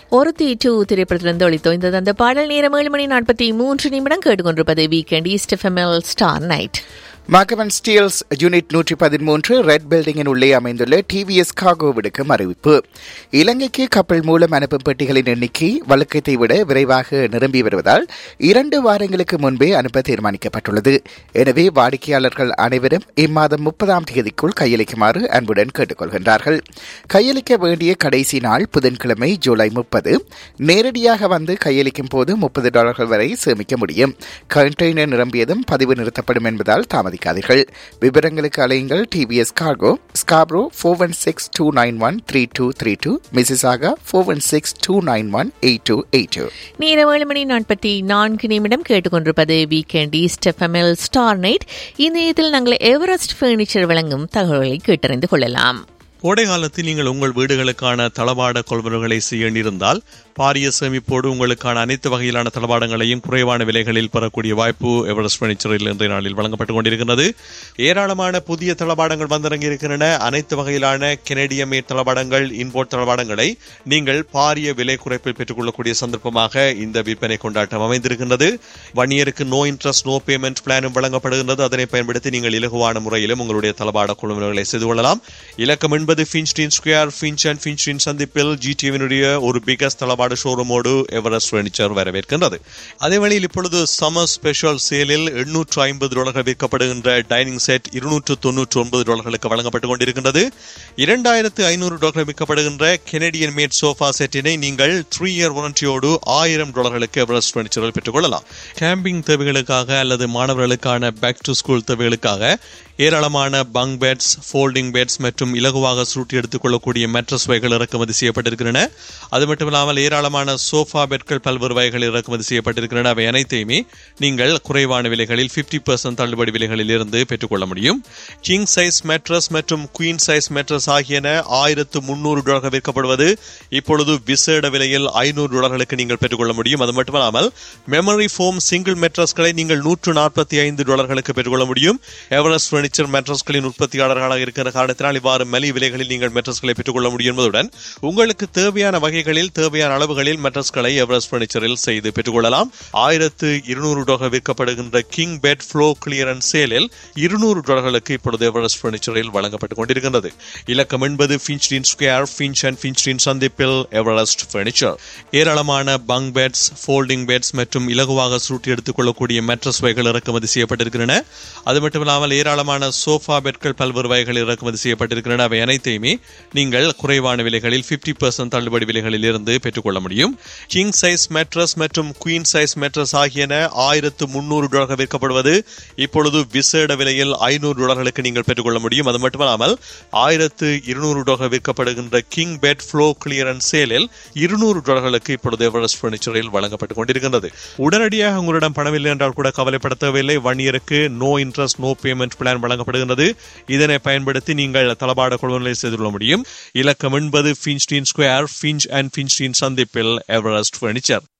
ஒரு தீ டூ திரைப்படத்திலிருந்து ஒளித்தோய்ந்தது அந்த பாடல் நேரம் ஏழு மணி நாற்பத்தி மூன்று நிமிடம் கேட்டுக்கொண்டிருப்பது வீக்கெண்ட் ஈஸ்ட் எஃப்எம்எல் ஸ்டார் நைட் மாகவன் ஸ்டீல்ஸ் யூனிட் நூற்றி பதிமூன்று ரெட் பில்டிங்கின் உள்ளே அமைந்துள்ள டிவிஎஸ் காகோ விடுக்கும் அறிவிப்பு இலங்கைக்கு கப்பல் மூலம் அனுப்பும் பெட்டிகளின் எண்ணிக்கை வழக்கத்தை விட விரைவாக நிரம்பி வருவதால் இரண்டு வாரங்களுக்கு முன்பே அனுப்ப தீர்மானிக்கப்பட்டுள்ளது எனவே வாடிக்கையாளர்கள் அனைவரும் இம்மாதம் முப்பதாம் தேதிக்குள் கையளிக்குமாறு அன்புடன் கேட்டுக்கொள்கின்றார்கள் கையளிக்க வேண்டிய கடைசி நாள் புதன்கிழமை ஜூலை முப்பது நேரடியாக வந்து கையளிக்கும் போது முப்பது டாலர்கள் வரை சேமிக்க முடியும் கண்டெய்னர் நிரம்பியதும் பதிவு நிறுத்தப்படும் என்பதால் தாமதிக்காதீர்கள் விவரங்களுக்கு அலையுங்கள் TVS cargo Scarborough four one six two nine one three two three two Mississauga four one six two nine one eight two eight two நேரம் ஏழு மணி நாற்பத்தி நான்கு நிமிடம் கேட்டுக்கொண்டிருப்பது வீக்கெண்ட் ஈஸ்ட் எஃப்எம்எல் ஸ்டார் நைட் இந்த நேரத்தில் நாங்கள் எவரெஸ்ட் ஃபர்னிச்சர் வழங்கும் தகவல்களை கேட்டறிந்து கொள்ளலாம் கோடை காலத்தில் நீங்கள் உங்கள் வீடுகளுக்கான தளவாட கொள்வனவுகளை செய்ய நேர்ந்தால் பாரிய சேமிப்போடு உங்களுக்கான அனைத்து வகையிலான தளவாடங்களையும் குறைவான விலைகளில் பெறக்கூடிய வாய்ப்பு எவரெஸ்ட் பர்னிச்சரில் இன்றைய நாளில் வழங்கப்பட்டுக் கொண்டிருக்கிறது ஏராளமான புதிய தளவாடங்கள் வந்திறங்கி இருக்கின்றன அனைத்து வகையிலான கெனடிய மேட் தளவாடங்கள் இன்போர்ட் தளவாடங்களை நீங்கள் பாரிய விலை குறைப்பில் பெற்றுக்கொள்ளக்கூடிய சந்தர்ப்பமாக இந்த விற்பனை கொண்டாட்டம் அமைந்திருக்கின்றது வன்னியருக்கு நோ இன்ட்ரெஸ்ட் நோ பேமெண்ட் பிளானும் வழங்கப்படுகின்றது அதனை பயன்படுத்தி நீங்கள் இலகுவான முறையிலும் உங்களுடைய தளவாட கொள்வனவுகளை செய்து கொள்ளலாம் இலக்கம் என்பது Finchdene Square Finch and Finchdene சந்திப்பில் ஜிடிவினுடைய ஒரு பிகஸ்ட் தளவாட ஷோரூமோடு எவரெஸ்ட் பர்னிச்சர் வரவேற்கின்றது அதே வழியில் இப்பொழுது சம்மர் ஸ்பெஷல் சேலில் எண்ணூற்று ஐம்பது டாலர்கள் விற்கப்படுகின்ற டைனிங் செட் இருநூற்று தொன்னூற்று ஒன்பது டாலர்களுக்கு வழங்கப்பட்டுக் கொண்டிருக்கின்றது இரண்டாயிரத்து ஐநூறு டாலர்கள் விற்கப்படுகின்ற கெனடியன் மேட் சோஃபா செட்டினை நீங்கள் த்ரீ இயர் வாரண்டியோடு ஆயிரம் டாலர்களுக்கு எவரெஸ்ட் பர்னிச்சரில் பெற்றுக்கொள்ளலாம் கேம்பிங் தேவைகளுக்காக அல்லது மாணவர்களுக்கான பேக் டு ஸ்கூல் தேவைகளுக்காக ஏராளமான பங்க் பெட்ஸ் ஃபோல்டிங் பெட்ஸ் மற்றும் இலகுவாக சுருட்டி எடுத்துக் கொள்ளக்கூடிய மெட்ரஸ் வகைகள் இறக்குமதி செய்யப்பட்டிருக்கின்றன அது மட்டுமில்லாமல் ஏராளமான சோஃபா பெட்கள் பல்வேறு வகைகள் இறக்குமதி செய்யப்பட்டிருக்கின்றன அவை அனைத்தையுமே நீங்கள் குறைவான விலைகளில் பிப்டி பர்சன்ட் தள்ளுபடி விலைகளில் இருந்து பெற்றுக்கொள்ள முடியும் கிங் சைஸ் மெட்ரஸ் மற்றும் குயின் சைஸ் மெட்ரஸ் ஆகியன ஆயிரத்து முன்னூறு டாலர்கள் விற்கப்படுவது இப்பொழுது விசேட விலையில் ஐநூறு டாலர்களுக்கு நீங்கள் பெற்றுக்கொள்ள முடியும் அது மட்டுமல்லாமல் மெமரி ஃபோம் சிங்கிள் மெட்ரஸ்களை நீங்கள் நூற்று நாற்பத்தி ஐந்து டாலர்களுக்கு பெற்றுக்கொள்ள முடியும் எவரெஸ்ட் பர்னிச்சர் மெட்ரஸ்களின் உற்பத்தியாளர்களாக இருக்கிற காரணத்தினால் இவ்வாறு மலி விலைகளில் நீங்கள் மெட்ரஸ்களை பெற்றுக்கொள்ள முடியும் என்பதுடன் உங்களுக்கு தேவையான வகைகளில் தேவையான அளவுகளில் மெட்ரஸ்களை எவரெஸ்ட் பர்னிச்சரில் செய்து பெற்றுக்கொள்ளலாம் ஆயிரத்து இருநூறு டாலர் விற்கப்படுகின்ற கிங் பெட் ஃப்ளோ கிளியரன்ஸ் சேலில் இருநூறு டாலர்களுக்கு இப்பொழுது எவரெஸ்ட் பர்னிச்சரில் வழங்கப்பட்டுக் கொண்டிருக்கின்றது இலக்கம் என்பது Finchdene Square Finch and Finchdene சந்திப்பில் எவரெஸ்ட் பர்னிச்சர் ஏராளமான பங்க் பெட்ஸ் ஃபோல்டிங் பெட்ஸ் மற்றும் இலகுவாக சுருட்டி எடுத்துக் கொள்ளக்கூடிய மெட்ரஸ் வகைகள் இறக்குமதி செய்யப்பட்டிருக்கின்றன அது மட்டுமில்லாமல் ஏராளமான சோஃபா பெட்கள் பல்வேறு வகைகள் இறக்குமதி செய்யப்பட்டிருக்கின்றன அவை அனைத்தையுமே நீங்கள் குறைவான விலைகளில் பிப்டி பர்சன்ட் தள்ளுபடி விலைகளில் இருந்து பெற்றுக்கொள்ள முடியும் கிங் சைஸ் மெட்ரஸ் மற்றும் குயின் சைஸ் மெட்ரஸ் ஆகியன ஆயிரத்து முன்னூறு டாலர்கள் விற்கப்படுவது இப்பொழுது விசேட விலையில் ஐநூறு டாலர்களுக்கு நீங்கள் பெற்றுக்கொள்ள முடியும் அது மட்டுமல்லாமல் ஆயிரத்து இருநூறு டாலர்கள் விற்கப்படுகின்ற கிங் பெட் ஃப்ளோ கிளியரன்ஸ் சேலில் இருநூறு டாலர்களுக்கு இப்பொழுது எவரெஸ்ட் பர்னிச்சரில் வழங்கப்பட்டுக் கொண்டிருக்கின்றது உடனடியாக உங்களிடம் பணமில்லை என்றால் கூட கவலைப்பட தேவையில்லை ஒன் இயருக்கு no interest no payment plan வழங்கப்படுகின்றது இதனை பயன்படுத்தி நீங்கள் தளபாட கொள்வனை செய்து கொள்ள முடியும் இலக்கம் என்பது Finchdene Square Finch and Finchdene சந்திப்பில் எவரெஸ்ட் பர்னிச்சர்